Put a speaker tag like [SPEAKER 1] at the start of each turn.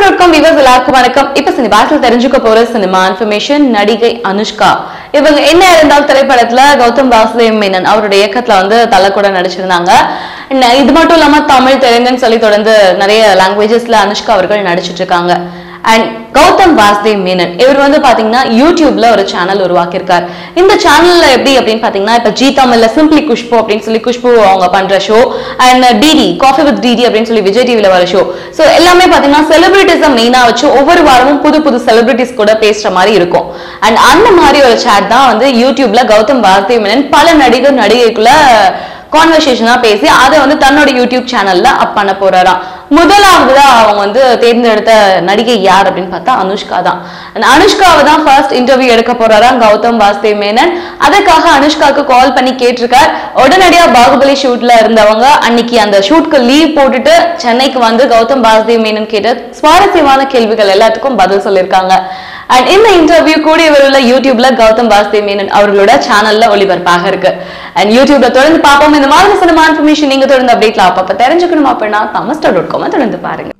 [SPEAKER 1] dot com viewers எல்லாருக்கும் வணக்கம் இப்ப சினிமாஸ்ல தெரிஞ்சுக்க போற சினிமா இன்ஃபர்மேஷன் நடிகை அனுஷ்கா இவங்க என்ன இருந்தாலும் திரைப்படத்துல கௌதம் வாசுதேவ் மேனன் அவருடைய இயக்கத்துல வந்து தலை கூட நடிச்சிருந்தாங்க ந- இது மட்டும் இல்லாம தமிழ் தெலுங்குன்னு சொல்லி தொடர்ந்து நிறைய லாங்குவேஜஸ்ல அனுஷ்கா அவர்கள் நடிச்சிட்டு இருக்காங்க அண்ட் கௌதம் வாசுதேவ் மேனன் இவர் வந்து பாத்தீங்கன்னா யூடியூப்ல ஒரு சேனல் உருவாக்கியிருக்கார் இந்த சேனல்ல எப்படி அப்படின்னு பாத்தீங்கன்னா இப்ப ஜி தமிழ்ல சிம்பிளி குஷ்பு அப்படின்னு சொல்லி குஷ்பு அவங்க பண்ற show and DD coffee with DD அப்படின்னு சொல்லி விஜய் டிவில வர ஷோ சோ எல்லாமே பாத்தீங்கன்னா செலிபிரிட்டிஸை மெயினா வச்சு ஒவ்வொரு வாரமும் புது புது செலிபிரிட்டிஸ் கூட பேசுற மாதிரி இருக்கும் அண்ட் அந்த மாதிரி ஒரு சேட் தான் வந்து யூடியூப்ல கௌதம் வாசுதேவ் மேனன் பல நடிகர் நடிகைக்குள்ள கான்வர்சேஷனா பேசி அதை வந்து தன்னோட யூடியூப் சேனல்ல அப் பண்ண போறாராம் முதலாவதா அவங்க வந்து தேர்ந்தெடுத்த நடிகை யார் அப்படின்னு பார்த்தா அனுஷ்கா தான் அந்த அனுஷ்காவை தான் ஃபர்ஸ்ட் இன்டர்வியூ எடுக்க போறாராம் கௌதம் வாசுதேவ் மேனன் அதுக்காக அனுஷ்காவுக்கு கால் பண்ணி கேட்டிருக்கார் உடனடியா பாகுபலி ஷூட்ல இருந்தவங்க அன்னைக்கு அந்த ஷூட்க்கு லீவ் போட்டுட்டு சென்னைக்கு வந்து கௌதம் வாசுதேவ் மேனன் கேட்ட சுவாரஸ்யமான கேள்விகள் எல்லாத்துக்கும் பதில் சொல்லியிருக்காங்க அண்ட் இந்த இன்டர்வியூ கூடிய விரைவில் யூடியூப்ல கௌதம் வாசுதேவ் மேனன் அவர்களோட சேனல்ல ஒளிபரப்பாக இருக்கு அண்ட் யூடியூப்ல தொடர்ந்து பார்ப்போம் இந்த மாதிரி சினிமா இன்ஃபர்மேஷன் நீங்க தொடர்ந்து அப்டேட்ல அப்பப்ப தெரிஞ்சுக்கணும் அப்படின்னா தமஸ்டா டாட் காம் தொடர்ந்து பாருங்க